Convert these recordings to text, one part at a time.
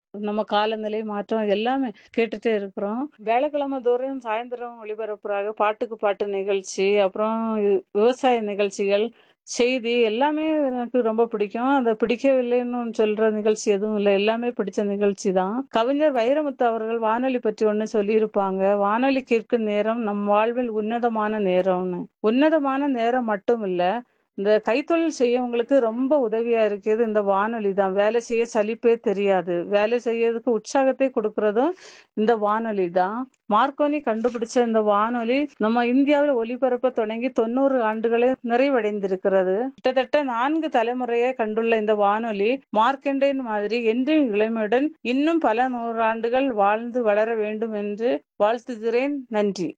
நம்ம காலநிலை மாற்றம் எல்லாமே கேட்டுட்டே இருக்கிறோம். வியாழக்கிழமை தோறும் சாயந்தரம் ஒளிபரப்புறாங்க. பாட்டுக்கு பாட்டு நிகழ்ச்சி, அப்புறம் வி- விவசாய நிகழ்ச்சிகள், செய்தி எல்லாமே எனக்கு ரொம்ப பிடிக்கும். அத பிடிக்கவில்லைன்னு சொல்ற நிகழ்ச்சி எதுவும் இல்ல. எல்லாமே பிடிச்ச நிகழ்ச்சி தான். கவிஞர் வைரமுத்து அவர்கள் வானொலி பற்றி ஒண்ணு சொல்லியிருப்பாங்க. வானொலி கேட்கும் நேரம் நம் வாழ்வில் உன்னதமான நேரம்னு. உன்னதமான நேரம் மட்டும் இல்ல, இந்த கைத்தொழில் செய்யவங்களுக்கு ரொம்ப உதவியா இருக்குது இந்த வானொலி தான். வேலை செய்ய சலிப்பே தெரியாது. வேலை செய்யறதுக்கு உற்சாகத்தை கொடுக்கறதும் இந்த வானொலி தான். மார்க்கோனி கண்டுபிடிச்ச இந்த வானொலி நம்ம இந்தியாவில் ஒலிபரப்ப தொடங்கி 90 ஆண்டுகளே நிறைவடைந்திருக்கிறது. கிட்டத்தட்ட 4 தலைமுறையை கண்டுள்ள இந்த வானொலி மார்க்கண்டேயன் மாதிரி என்றும் இளமையுடன் இன்னும் பல நூறாண்டுகள் வாழ்ந்து வளர வேண்டும் என்று வாழ்த்துகிறேன். நன்றி.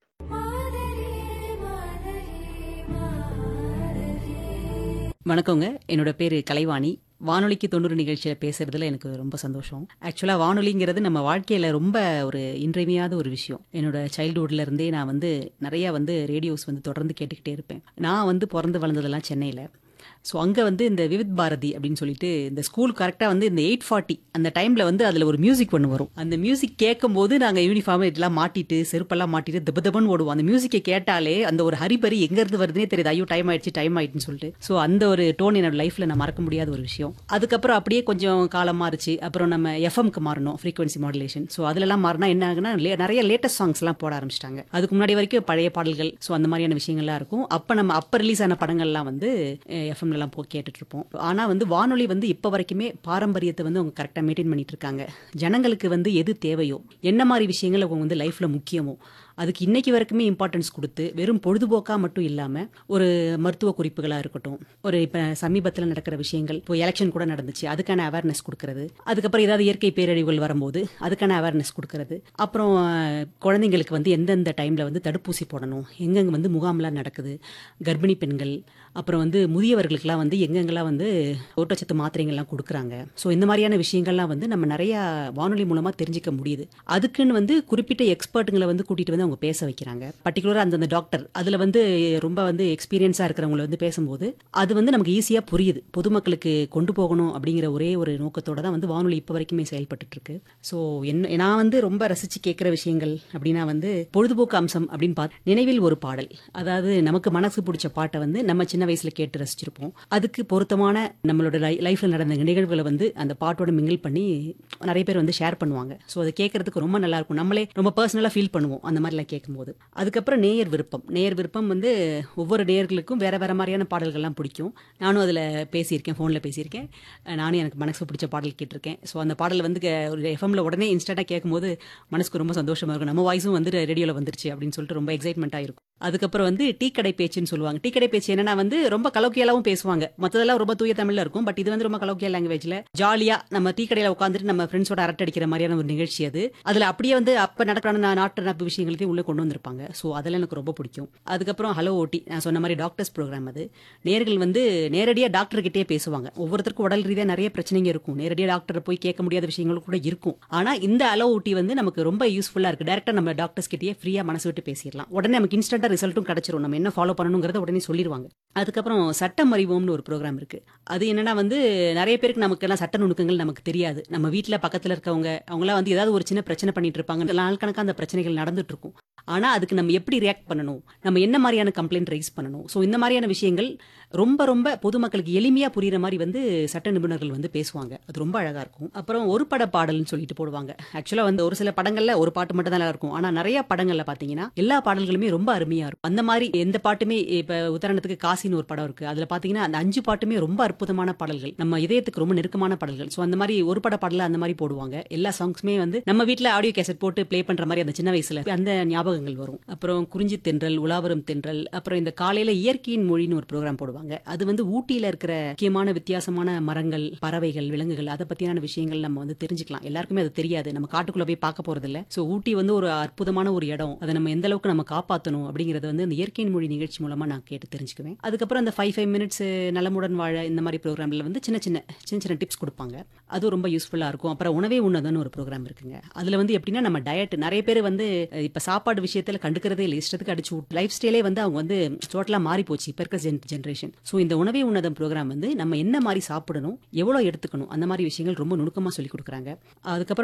வணக்கங்க என்னோட பேரு கலைவாணி வானொலிக்கு தொண்ணூறு நிகழ்ச்சியில பேசுறதுல எனக்கு ரொம்ப சந்தோஷம் ஆக்சுவலா வானொலிங்கிறது நம்ம வாழ்க்கையில ரொம்ப ஒரு இன்றியமையாத ஒரு விஷயம் என்னோட சைல்டுஹுட்ல இருந்தே நான் வந்து நிறைய வந்து ரேடியோஸ் வந்து தொடர்ந்து கேட்டுக்கிட்டே இருப்பேன் நான் வந்து பிறந்து வளர்ந்ததெல்லாம் சென்னையில ஸோ அங்கே வந்து இந்த விவித் பாரதி அப்படின்னு சொல்லிட்டு இந்த ஸ்கூல் கரெக்டாக வந்து இந்த எயிட் ஃபார்ட்டி அந்த டைமில் வந்து அதில் ஒரு மியூசிக் ஒன்று வரும் அந்த மியூசிக் கேட்கும்போது நாங்கள் யூனிஃபார்ம் இதெல்லாம் மாட்டிட்டு செருப்பெல்லாம் மாட்டிட்டு தப தபன்னு ஓடுவோம் அந்த மியூசிக்கை கேட்டாலே அந்த ஒரு ஹரிபரி எங்கேருந்து வருதுனே தெரியுது ஐயோ டைம் ஆயிடுச்சு டைம் ஆயிடுச்சுன்னு சொல்லிட்டு ஸோ அந்த ஒரு டோன் என்னோட லைஃப்பில் நான் மறக்க முடியாத ஒரு விஷயம் அதுக்கப்புறம் அப்படியே கொஞ்சம் காலம் மாறுச்சு அப்புறம் நம்ம எஃப்எம்க்கு மாறணும் ஃப்ரீக்வன்சி மாடுலேஷன் ஸோ அதுலலாம் மாறினா என்ன ஆகுனா லே- நிறைய லேட்டஸ்ட் சாங்ஸ்லாம் போட ஆரம்பிச்சிட்டாங்க அதுக்கு முன்னாடி வரைக்கும் பழைய பாடல்கள் ஸோ அந்த மாதிரியான விஷயங்கள்லாம் இருக்கும் அப்போ நம்ம அப்போ ரிலீஸ் ஆன படங்கள்லாம் வந்து எஃப்எம்லலாம் போ கேட்டுட்டு இருப்போம் ஆனால் வந்து வானொலி வந்து இப்போ வரைக்குமே பாரம்பரியத்தை வந்து அவங்க கரெக்டாக மெயின்டைன் பண்ணிட்டு இருக்காங்க ஜனங்களுக்கு வந்து எது தேவையோ என்ன மாதிரி விஷயங்கள் அவங்க வந்து லைஃப்பில் முக்கியமோ அதுக்கு இன்னைக்கு வரைக்குமே இம்பார்ட்டன்ஸ் கொடுத்து வெறும் பொழுதுபோக்கா மட்டும் இல்லாமல் ஒரு மருத்துவ குறிப்புகளாக இருக்கட்டும் ஒரு இப்போ சமீபத்தில் நடக்கிற விஷயங்கள் இப்போ எலெக்ஷன் கூட நடந்துச்சு அதுக்கான அவேர்னஸ் கொடுக்கறது அதுக்கப்புறம் ஏதாவது இயற்கை பேரழிவுகள் வரும்போது அதுக்கான அவேர்னஸ் கொடுக்கறது அப்புறம் அஹ், குழந்தைங்களுக்கு வந்து எந்தெந்த டைமில் வந்து தடுப்பூசி போடணும் எங்கெங்க வந்து முகாம்லாம் நடக்குது கர்ப்பிணி பெண்கள் அப்புறம் வந்து முதியவர்களுக்கெல்லாம் வந்து எங்கெங்கெல்லாம் வந்து ஊட்டச்சத்து மாத்திரைகள்லாம் கொடுக்குறாங்க ஸோ இந்த மாதிரியான விஷயங்கள்லாம் வந்து நம்ம நிறைய வானொலி மூலமாக தெரிஞ்சுக்க முடியுது அதுக்குன்னு வந்து குறிப்பிட்ட எக்ஸ்பர்ட்டுங்களை வந்து கூட்டிட்டு வந்து அவங்க பேச வைக்கிறாங்க பர்டிகுலராக அந்தந்த டாக்டர் அதில் வந்து ரொம்ப வந்து எக்ஸ்பீரியன்ஸாக இருக்கிறவங்கள வந்து பேசும்போது அது வந்து நமக்கு ஈஸியாக புரியுது பொதுமக்களுக்கு கொண்டு போகணும் அப்படிங்கிற ஒரே ஒரு நோக்கத்தோட தான் வந்து வானொலி இப்போ வரைக்குமே செயல்பட்டுட்டு இருக்கு ஸோ என்ன நான் வந்து ரொம்ப ரசிச்சு கேட்குற விஷயங்கள் அப்படின்னா வந்து பொழுதுபோக்கு அம்சம் அப்படின்னு பார்த்து நினைவில் ஒரு பாடல் அதாவது நமக்கு மனசு பிடிச்ச பாட்டை வந்து நம்ம சின்ன வயசுல கேட்டு ரசிச்சிருப்போம் அதுக்கு பொருத்தமான நம்மளோட லை லைஃப்ல நடந்த நிகழ்வுகளை வந்து அந்த பாட்டோட மிங்கிள் பண்ணி நிறைய பேர் வந்து ஷேர் பண்ணுவாங்க ஸோ அதை கேட்கறதுக்கு ரொம்ப நல்லா இருக்கும் நம்மளே ரொம்ப பர்சனலாக ஃபீல் பண்ணுவோம் அந்த மாதிரிலாம் கேட்கும்போது அதுக்கப்புறம் நேயர் விருப்பம் நேயர் விருப்பம் வந்து ஒவ்வொரு நேயர்களுக்கும் வேற வேற மாதிரியான பாடல்கள்லாம் பிடிக்கும் நானும் அதில் பேசியிருக்கேன் ஃபோனில் பேசியிருக்கேன் அஹ் நானும் எனக்கு மனசு பிடிச்ச பாடல் கேட்டிருக்கேன் ஸோ அந்த பாடல் வந்து க- ஒரு எஃப்எம்ல உடனே இன்ஸ்டண்ட்டாக கேட்கும்போது மனசுக்கு ரொம்ப சந்தோஷமா இருக்கும் நம்ம வாய்ஸும் வந்து ரேடியோவில் வந்துருச்சு அப்படின்னு சொல்லிட்டு ரொம்ப எக்ஸைட்மெண்ட்டாக இருக்கும் அதுக்கப்புறம் வந்து டீ கடை பேச்சுன்னு சொல்லுவாங்க டீ கடை பேச்சு என்னன்னா வந்து ரொம்ப கலோக்கியலாவும் பேசுவாங்க மற்றதெல்லாம் ரொம்ப தூய தமிழ்ல இருக்கும் பட் இது வந்து ரொம்ப கலோக்கியல் லாங்குவேஜ்ல ஜாலியா நம்ம டீ கடையில உட்காந்துட்டு நம்ம ஃப்ரெண்ட்ஸோட அரட்டை அடிக்கிற மாதிரியான ஒரு நிகழ்ச்சி அது அதுல அப்படியே வந்து அப்ப நடக்கிற நா- நாட்டு நடப்பு விஷயங்களையும் உள்ள கொண்டு வந்திருப்பாங்க ஸோ அதெல்லாம் எனக்கு ரொம்ப பிடிக்கும் அதுக்கப்புறம் ஹலோ ஓட்டி நான் சொன்ன மாதிரி டாக்டர்ஸ் ப்ரோக்ராம் அது நேர்கள் வந்து நேரடியா டாக்டர் கிட்டே பேசுவாங்க ஒவ்வொருத்தருக்கும் உடல் ரீதியா நிறைய பிரச்சனைங்க இருக்கும் நேரடியா டாக்டர் போய் கேட்க முடியாத விஷயங்கள் கூட இருக்கும் ஆனா இந்த அலோ ஊட்டி வந்து நமக்கு ரொம்ப யூஸ்ஃபுல்லா இருக்கு டேரக்டா நம்ம டாக்டர்ஸ் கிட்டயே ஃப்ரீயா மனசு விட்டு பேசிடலாம் உடனே நமக்கு இன்ஸ்டன்டா ரிசல்ட்டும் கிடைச்சிரும் நம்ம என்ன ஃபாலோ பண்ணணுங்கிறத உடனே சொல்லிடுவாங்க அதுக்கப்புறம் சட்டம் அறிவோம்னு ஒரு ப்ரோக்ராம் இருக்கு அது என்னன்னா வந்து நிறைய பேருக்கு நமக்கு எல்லாம் சட்ட நுணுக்கங்கள் நமக்கு தெரியாது நம்ம வீட்ல பக்கத்துல இருக்கவங்க அவங்களாம் வந்து ஏதாவது ஒரு சின்ன பிரச்சனை பண்ணிட்டு இருப்பாங்க நாள் கணக்கா அந்த பிரச்சனைகள் நடந்துட்டு இருக்கும் ஆனா அதுக்கு நம்ம எப்படி ரியாக்ட் பண்ணணும் நம்ம என்ன மாதிரியான கம்ப்ளைண்ட் ரைஸ் பண்ணணும் ஸோ இந்த மாதிரியான விஷயங்கள் ரொம்ப ரொம்ப பொதுமக்களுக்கு எளிமையா புரியுற மாதிரி வந்து சட்ட நிபுணர்கள் வந்து பேசுவாங்க அது ரொம்ப அழகா இருக்கும் அப்புறம் ஒரு பட பாடல்னு சொல்லிட்டு போடுவாங்க ஆக்சுவலா வந்து ஒரு சில படங்கள்ல ஒரு பாட்டு மட்டும் தான் நல்லா இருக்கும் ஆனா நிறைய படங்கள்ல பாத்தீங்கன்னா எல்லா பாடல்களுமே ரொம்ப அருமையா இருக்கும் அந்த மாதிரி எந்த பாட்டுமே இப்ப உதாரணத்துக்கு காசின்னு ஒரு படம் இருக்கு அதுல பாத்தீங்கன்னா அந்த அஞ்சு பாட்டுமே ரொம்ப அற்புதமான பாடல்கள் நம்ம இதயத்துக்கு ரொம்ப நெருக்கமான பாடல்கள் ஸோ அந்த மாதிரி ஒரு பட பாடல அந்த மாதிரி போடுவாங்க எல்லா சாங்ஸுமே வந்து நம்ம வீட்ல ஆடியோ கேசட் போட்டு ப்ளே பண்ற மாதிரி அந்த சின்ன வயசுல அந்த ஞாபகங்கள் வரும் அப்புறம் குறிஞ்சி தென்றல் உலாவரம் தென்றல் அப்புறம் இந்த காலையில இயற்கையின் மொழின்னு ஒரு ப்ரோக்ராம் போடுவாங்க அது வந்து ஊட்டியில இருக்கிற முக்கியமான வித்தியாசமான மரங்கள் பறவைகள் விலங்குகள் அதை பத்தியான விஷயங்கள் நம்ம வந்து தெரிஞ்சுக்கலாம் எல்லாருக்குமே அது தெரியாது நம்ம காட்டுக்குள்ள போய் பார்க்க போறது இல்ல சோ ஊட்டி வந்து ஒரு அற்புதமான ஒரு இடம் அதை நம்ம எந்த அளவுக்கு நம்ம காப்பாற்றணும் அப்படிங்கறது வந்து இந்த இயற்கையின் மொழி நிகழ்ச்சி மூலமா நான் கேட்டு தெரிஞ்சுக்குவேன் அதுக்கப்புறம் அந்த ஃபைவ் ஃபைவ் மினிட்ஸ் நலமுடன் வாழ இந்த மாதிரி ப்ரோக்ராம்ல வந்து சின்ன சின்ன சின்ன சின்ன டிப்ஸ் கொடுப்பாங்க அது ரொம்ப யூஸ்ஃபுல்லா இருக்கும் அப்புறம் உணவே உண்ணதுன்னு ஒரு ப்ரோக்ராம் இருக்குங்க அதுல வந்து எப்படின்னா நம்ம டயட் நிறைய பேர் வந்து அஹ், இப்ப சாப்பாடு விஷயத்துல கண்டுக்கிறதே இல்லை இஷ்டத்துக்கு அடிச்சு லைஃப் ஸ்டைலே வந்து அவங்க வந்து டோட்டலா மாறி போச்சு இப்ப இருக்க ஜென்ரேஷன் ஸோ இந்த உணவே உன்னதம் ப்ரோக்ராம் வந்து நம்ம என்ன மாதிரி சாப்பிடணும் எவ்வளவு எடுத்துக்கணும் அந்த மாதிரி விஷயங்கள் ரொம்ப நுணுக்கமா சொல்லி கொடுக்குறாங்க அதுக்கப்புறம்